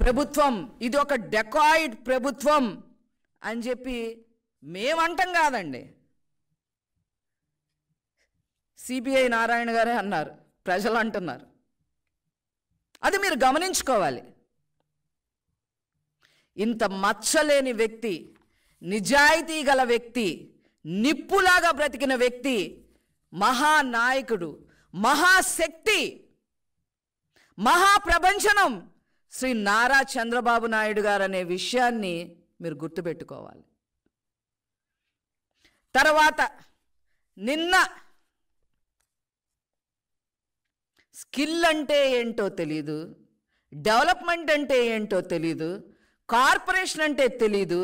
ప్రభుత్వం ఇది ఒక డెకాయిడ్ ప్రభుత్వం అని చెప్పి మేమంటాం కాదండి సిబిఐ నారాయణ గారే అన్నారు ప్రజలు అంటున్నారు అది మీరు గమనించుకోవాలి ఇంత మచ్చలేని వ్యక్తి నిజాయితీ గల వ్యక్తి నిప్పులాగా బ్రతికిన వ్యక్తి మహానాయకుడు మహాశక్తి మహాప్రపంచనం శ్రీ నారా చంద్రబాబు నాయుడు గారు అనే విషయాన్ని మీరు గుర్తుపెట్టుకోవాలి తర్వాత నిన్న స్కిల్ అంటే ఏంటో తెలీదు డెవలప్మెంట్ అంటే ఏంటో తెలీదు కార్పొరేషన్ అంటే తెలీదు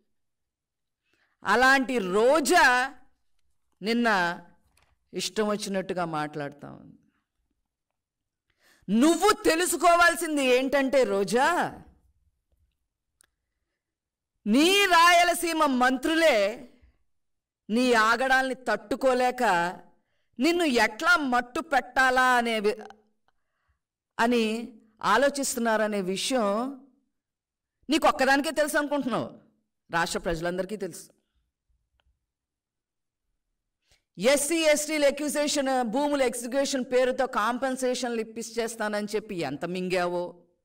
అలాంటి రోజా నిన్న ఇష్టం వచ్చినట్టుగా మాట్లాడుతా ఉంది నువ్వు తెలుసుకోవాల్సింది ఏంటంటే రోజా నీ రాయలసీమ మంత్రులే నీ ఆగడాల్ని తట్టుకోలేక నిన్ను ఎట్లా మట్టు పెట్టాలా అనే వి- అని ఆలోచిస్తున్నారనే విషయం నీకు ఒక్కదానికే తెలుసు అనుకుంటున్నావు రాష్ట్ర ప్రజలందరికీ తెలుసు ఎస్సీ ఎస్టీల ఎక్విజేషన్ భూముల ఎగ్జిక్యూషన్ పేరుతో కాంపెన్సేషన్లు ఇప్పిచ్చేస్తానని చెప్పి ఎంత మింగావో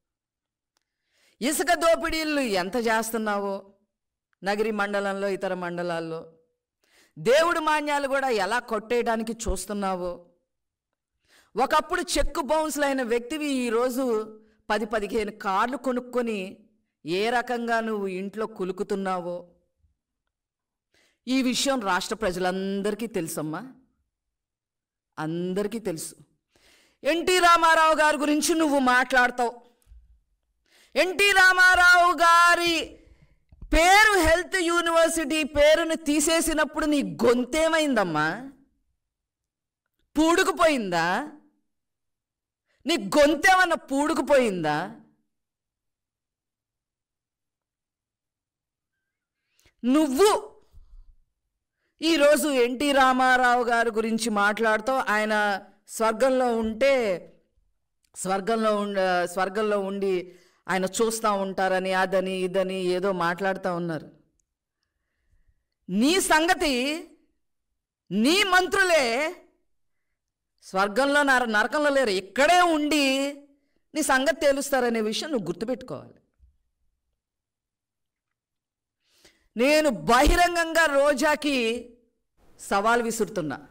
ఇసుక దోపిడీలు ఎంత చేస్తున్నావో నగరి మండలంలో ఇతర మండలాల్లో దేవుడి మాన్యాలు కూడా ఎలా కొట్టేయడానికి చూస్తున్నావో ఒకప్పుడు చెక్కు బౌన్స్లు అయిన వ్యక్తివి ఈరోజు పది పదిహేను కార్లు కొనుక్కొని ఏ రకంగా నువ్వు ఇంట్లో కులుకుతున్నావో ఈ విషయం రాష్ట్ర ప్రజలందరికీ తెలుసమ్మా అందరికీ తెలుసు ఎన్టీ రామారావు గారి గురించి నువ్వు మాట్లాడతావు ఎన్టీ రామారావు గారి పేరు హెల్త్ యూనివర్సిటీ పేరును తీసేసినప్పుడు నీ గొంతేమైందమ్మా పూడుకుపోయిందా నీ గొంతేమన్నా పూడుకుపోయిందా నువ్వు ఈరోజు ఎన్టీ రామారావు గారి గురించి మాట్లాడుతూ ఆయన స్వర్గంలో ఉంటే స్వర్గంలో ఉండ స్వర్గంలో ఉండి ఆయన చూస్తూ ఉంటారని అదని ఇదని ఏదో మాట్లాడుతూ ఉన్నారు నీ సంగతి నీ మంత్రులే స్వర్గంలో నర నరకంలో లేరు ఇక్కడే ఉండి నీ సంగతి తేలుస్తారనే విషయం నువ్వు గుర్తుపెట్టుకోవాలి నేను బహిరంగంగా రోజాకి సవాల్ విసురుతున్నా